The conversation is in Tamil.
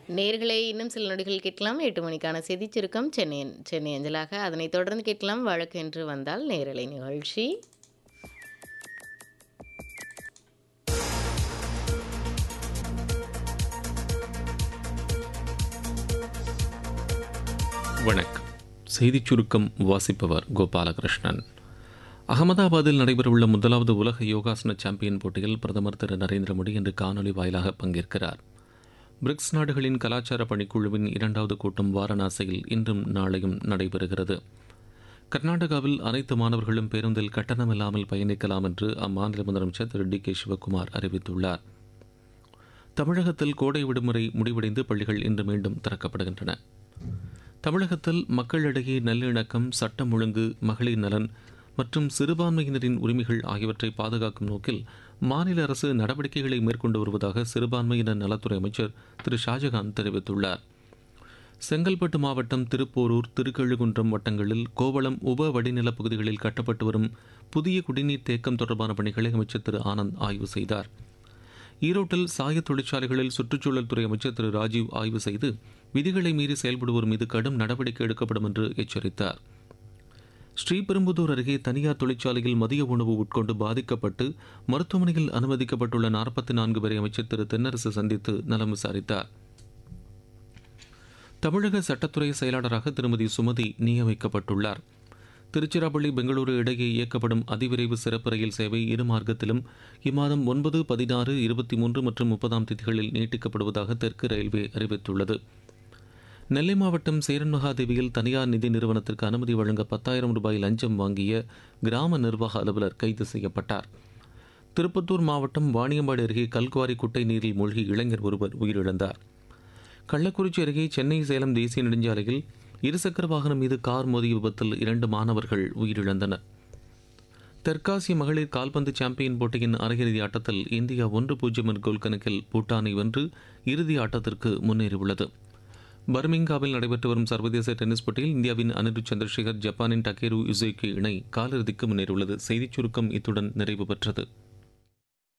நேர்களே இன்னும் சில நொடிகள் கேட்கலாம் எட்டு மணிக்கான செய்திச் சுருக்கம் சென்னை சென்னை அஞ்சலாக அதனைத் தொடர்ந்து கேட்கலாம் வழக்கு என்று வந்தால் நேரலை நிகழ்ச்சி வணக்கம் செய்திச் சுருக்கம் வாசிப்பவர் கோபாலகிருஷ்ணன் அகமதாபாத்தில் நடைபெறவுள்ள முதலாவது உலக யோகாசன சாம்பியன் போட்டியில் பிரதமர் திரு நரேந்திர மோடி இன்று காணொலி வாயிலாக பங்கேற்கிறார் பிரிக்ஸ் நாடுகளின் கலாச்சார பணிக்குழுவின் இரண்டாவது கூட்டம் வாரணாசியில் இன்றும் நாளையும் நடைபெறுகிறது கர்நாடகாவில் அனைத்து மாணவர்களும் பேருந்தில் கட்டணமில்லாமல் பயணிக்கலாம் என்று அம்மாநில முதலமைச்சர் திரு டி கே சிவக்குமார் அறிவித்துள்ளார் தமிழகத்தில் கோடை விடுமுறை முடிவடைந்து பள்ளிகள் இன்று மீண்டும் திறக்கப்படுகின்றன தமிழகத்தில் மக்களிடையே நல்லிணக்கம் சட்டம் ஒழுங்கு மகளிர் நலன் மற்றும் சிறுபான்மையினரின் உரிமைகள் ஆகியவற்றை பாதுகாக்கும் நோக்கில் மாநில அரசு நடவடிக்கைகளை மேற்கொண்டு வருவதாக சிறுபான்மையினர் நலத்துறை அமைச்சர் திரு ஷாஜகான் தெரிவித்துள்ளார் செங்கல்பட்டு மாவட்டம் திருப்போரூர் திருக்கழுகுன்றம் வட்டங்களில் கோவளம் உப வடிநிலப் பகுதிகளில் கட்டப்பட்டு வரும் புதிய குடிநீர் தேக்கம் தொடர்பான பணிகளை அமைச்சர் திரு ஆனந்த் ஆய்வு செய்தார் ஈரோட்டில் சாய தொழிற்சாலைகளில் சுற்றுச்சூழல் துறை அமைச்சர் திரு ராஜீவ் ஆய்வு செய்து விதிகளை மீறி செயல்படுவோர் மீது கடும் நடவடிக்கை எடுக்கப்படும் என்று எச்சரித்தார் ஸ்ரீபெரும்புதூர் அருகே தனியார் தொழிற்சாலையில் மதிய உணவு உட்கொண்டு பாதிக்கப்பட்டு மருத்துவமனையில் அனுமதிக்கப்பட்டுள்ள நாற்பத்தி நான்கு பேரை அமைச்சர் திரு தென்னரசு சந்தித்து நலம் விசாரித்தார் தமிழக சட்டத்துறை செயலாளராக திருமதி சுமதி நியமிக்கப்பட்டுள்ளார் திருச்சிராப்பள்ளி பெங்களூரு இடையே இயக்கப்படும் அதிவிரைவு சிறப்பு ரயில் சேவை இரு மார்க்கத்திலும் இம்மாதம் ஒன்பது பதினாறு இருபத்தி மூன்று மற்றும் முப்பதாம் தேதிகளில் நீட்டிக்கப்படுவதாக தெற்கு ரயில்வே அறிவித்துள்ளது நெல்லை மாவட்டம் சேரன்மகாதேவியில் தனியார் நிதி நிறுவனத்திற்கு அனுமதி வழங்க பத்தாயிரம் ரூபாய் லஞ்சம் வாங்கிய கிராம நிர்வாக அலுவலர் கைது செய்யப்பட்டார் திருப்பத்தூர் மாவட்டம் வாணியம்பாடி அருகே கல்குவாரி குட்டை நீரில் மூழ்கி இளைஞர் ஒருவர் உயிரிழந்தார் கள்ளக்குறிச்சி அருகே சென்னை சேலம் தேசிய நெடுஞ்சாலையில் இருசக்கர வாகனம் மீது கார் மோதிய விபத்தில் இரண்டு மாணவர்கள் உயிரிழந்தனர் தெற்காசிய மகளிர் கால்பந்து சாம்பியன் போட்டியின் அரையிறுதி ஆட்டத்தில் இந்தியா ஒன்று பூஜ்ஜியம் என்ற கோல் கணக்கில் பூட்டானை வென்று இறுதி ஆட்டத்திற்கு முன்னேறியுள்ளது பர்மிங்காவில் நடைபெற்று வரும் சர்வதேச டென்னிஸ் போட்டியில் இந்தியாவின் அனிருத் சந்திரசேகர் ஜப்பானின் டக்கேரு யுசேகி இணை காலிறுதிக்கு முன்னேறியுள்ளது செய்திச் சுருக்கம் இத்துடன் நிறைவு பெற்றது